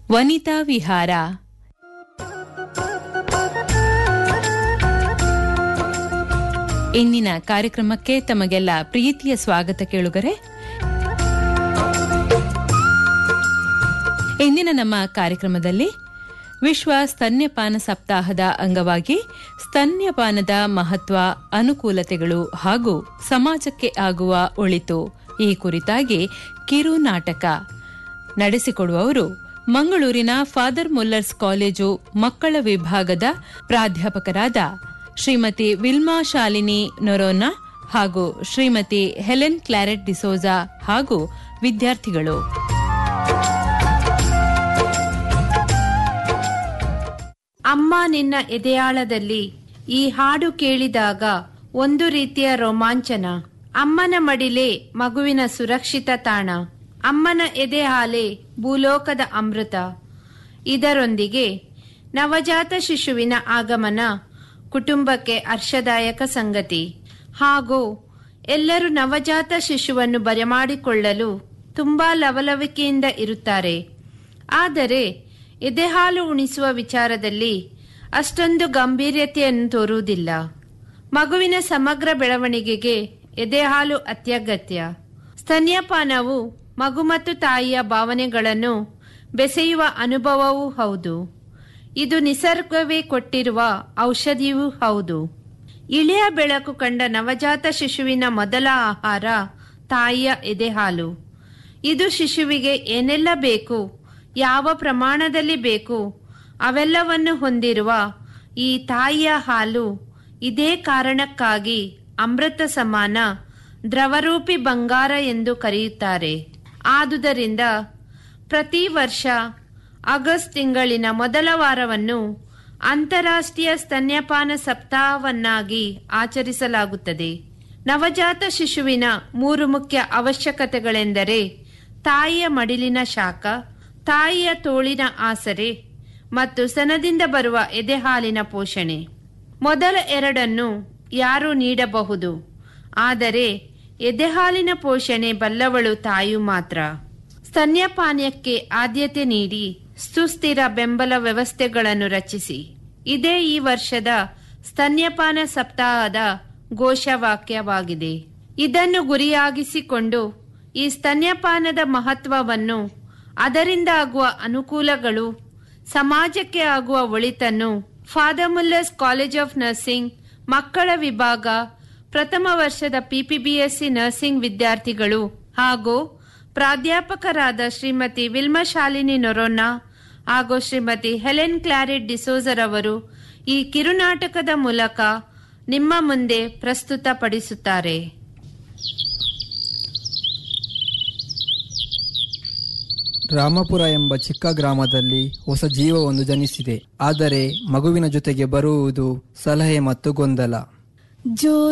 ವನಿತಾ ವಿಹಾರ ಇಂದಿನ ಕಾರ್ಯಕ್ರಮಕ್ಕೆ ತಮಗೆಲ್ಲ ಪ್ರೀತಿಯ ಸ್ವಾಗತ ಕೇಳುಗರೆ ಇಂದಿನ ನಮ್ಮ ಕಾರ್ಯಕ್ರಮದಲ್ಲಿ ವಿಶ್ವ ಸ್ತನ್ಯಪಾನ ಸಪ್ತಾಹದ ಅಂಗವಾಗಿ ಸ್ತನ್ಯಪಾನದ ಮಹತ್ವ ಅನುಕೂಲತೆಗಳು ಹಾಗೂ ಸಮಾಜಕ್ಕೆ ಆಗುವ ಒಳಿತು ಈ ಕುರಿತಾಗಿ ಕಿರು ನಾಟಕ ನಡೆಸಿಕೊಡುವವರು ಮಂಗಳೂರಿನ ಫಾದರ್ ಮುಲ್ಲರ್ಸ್ ಕಾಲೇಜು ಮಕ್ಕಳ ವಿಭಾಗದ ಪ್ರಾಧ್ಯಾಪಕರಾದ ಶ್ರೀಮತಿ ವಿಲ್ಮಾ ಶಾಲಿನಿ ನೊರೋನಾ ಹಾಗೂ ಶ್ರೀಮತಿ ಹೆಲೆನ್ ಕ್ಲಾರೆಟ್ ಡಿಸೋಜಾ ಹಾಗೂ ವಿದ್ಯಾರ್ಥಿಗಳು ಅಮ್ಮ ನಿನ್ನ ಎದೆಯಾಳದಲ್ಲಿ ಈ ಹಾಡು ಕೇಳಿದಾಗ ಒಂದು ರೀತಿಯ ರೋಮಾಂಚನ ಅಮ್ಮನ ಮಡಿಲೇ ಮಗುವಿನ ಸುರಕ್ಷಿತ ತಾಣ ಅಮ್ಮನ ಎದೆ ಹಾಲೆ ಭೂಲೋಕದ ಅಮೃತ ಇದರೊಂದಿಗೆ ನವಜಾತ ಶಿಶುವಿನ ಆಗಮನ ಕುಟುಂಬಕ್ಕೆ ಹರ್ಷದಾಯಕ ಸಂಗತಿ ಹಾಗೂ ಎಲ್ಲರೂ ನವಜಾತ ಶಿಶುವನ್ನು ಬರಮಾಡಿಕೊಳ್ಳಲು ತುಂಬಾ ಲವಲವಿಕೆಯಿಂದ ಇರುತ್ತಾರೆ ಆದರೆ ಎದೆಹಾಲು ಉಣಿಸುವ ವಿಚಾರದಲ್ಲಿ ಅಷ್ಟೊಂದು ಗಂಭೀರ್ಯತೆಯನ್ನು ತೋರುವುದಿಲ್ಲ ಮಗುವಿನ ಸಮಗ್ರ ಬೆಳವಣಿಗೆಗೆ ಎದೆಹಾಲು ಅತ್ಯಗತ್ಯ ಸ್ತನ್ಯಪಾನವು ಮಗು ಮತ್ತು ತಾಯಿಯ ಭಾವನೆಗಳನ್ನು ಬೆಸೆಯುವ ಅನುಭವವೂ ಹೌದು ಇದು ನಿಸರ್ಗವೇ ಕೊಟ್ಟಿರುವ ಔಷಧಿಯೂ ಹೌದು ಇಳೆಯ ಬೆಳಕು ಕಂಡ ನವಜಾತ ಶಿಶುವಿನ ಮೊದಲ ಆಹಾರ ತಾಯಿಯ ಎದೆಹಾಲು ಇದು ಶಿಶುವಿಗೆ ಏನೆಲ್ಲ ಬೇಕು ಯಾವ ಪ್ರಮಾಣದಲ್ಲಿ ಬೇಕು ಅವೆಲ್ಲವನ್ನು ಹೊಂದಿರುವ ಈ ತಾಯಿಯ ಹಾಲು ಇದೇ ಕಾರಣಕ್ಕಾಗಿ ಅಮೃತ ಸಮಾನ ದ್ರವರೂಪಿ ಬಂಗಾರ ಎಂದು ಕರೆಯುತ್ತಾರೆ ಆದುದರಿಂದ ಪ್ರತಿ ವರ್ಷ ಆಗಸ್ಟ್ ತಿಂಗಳಿನ ಮೊದಲ ವಾರವನ್ನು ಅಂತಾರಾಷ್ಟ್ರೀಯ ಸ್ತನ್ಯಪಾನ ಸಪ್ತಾಹವನ್ನಾಗಿ ಆಚರಿಸಲಾಗುತ್ತದೆ ನವಜಾತ ಶಿಶುವಿನ ಮೂರು ಮುಖ್ಯ ಅವಶ್ಯಕತೆಗಳೆಂದರೆ ತಾಯಿಯ ಮಡಿಲಿನ ಶಾಖ ತಾಯಿಯ ತೋಳಿನ ಆಸರೆ ಮತ್ತು ಸನದಿಂದ ಬರುವ ಎದೆಹಾಲಿನ ಪೋಷಣೆ ಮೊದಲ ಎರಡನ್ನು ಯಾರೂ ನೀಡಬಹುದು ಆದರೆ ಎದೆಹಾಲಿನ ಪೋಷಣೆ ಬಲ್ಲವಳು ತಾಯು ಮಾತ್ರ ಸ್ತನ್ಯಪಾನಕ್ಕೆ ಆದ್ಯತೆ ನೀಡಿ ಸುಸ್ಥಿರ ಬೆಂಬಲ ವ್ಯವಸ್ಥೆಗಳನ್ನು ರಚಿಸಿ ಇದೇ ಈ ವರ್ಷದ ಸ್ತನ್ಯಪಾನ ಸಪ್ತಾಹದ ಘೋಷವಾಕ್ಯವಾಗಿದೆ ಇದನ್ನು ಗುರಿಯಾಗಿಸಿಕೊಂಡು ಈ ಸ್ತನ್ಯಪಾನದ ಮಹತ್ವವನ್ನು ಅದರಿಂದ ಆಗುವ ಅನುಕೂಲಗಳು ಸಮಾಜಕ್ಕೆ ಆಗುವ ಒಳಿತನ್ನು father Muller's college of nursing ಮಕ್ಕಳ ವಿಭಾಗ ಪ್ರಥಮ ವರ್ಷದ ಪಿಪಿಬಿಎಸ್ಸಿ ನರ್ಸಿಂಗ್ ವಿದ್ಯಾರ್ಥಿಗಳು ಹಾಗೂ ಪ್ರಾಧ್ಯಾಪಕರಾದ ಶ್ರೀಮತಿ ವಿಲ್ಮಾ ಶಾಲಿನಿ ನೊರೋನಾ ಹಾಗೂ ಶ್ರೀಮತಿ ಹೆಲೆನ್ ಕ್ಲಾರಿಟ್ ಡಿಸೋಜರ್ ಅವರು ಈ ಕಿರುನಾಟಕದ ಮೂಲಕ ನಿಮ್ಮ ಮುಂದೆ ಪ್ರಸ್ತುತಪಡಿಸುತ್ತಾರೆ ರಾಮಪುರ ಎಂಬ ಚಿಕ್ಕ ಗ್ರಾಮದಲ್ಲಿ ಹೊಸ ಜೀವವೊಂದು ಜನಿಸಿದೆ ಆದರೆ ಮಗುವಿನ ಜೊತೆಗೆ ಬರುವುದು ಸಲಹೆ ಮತ್ತು ಗೊಂದಲ ಜೋ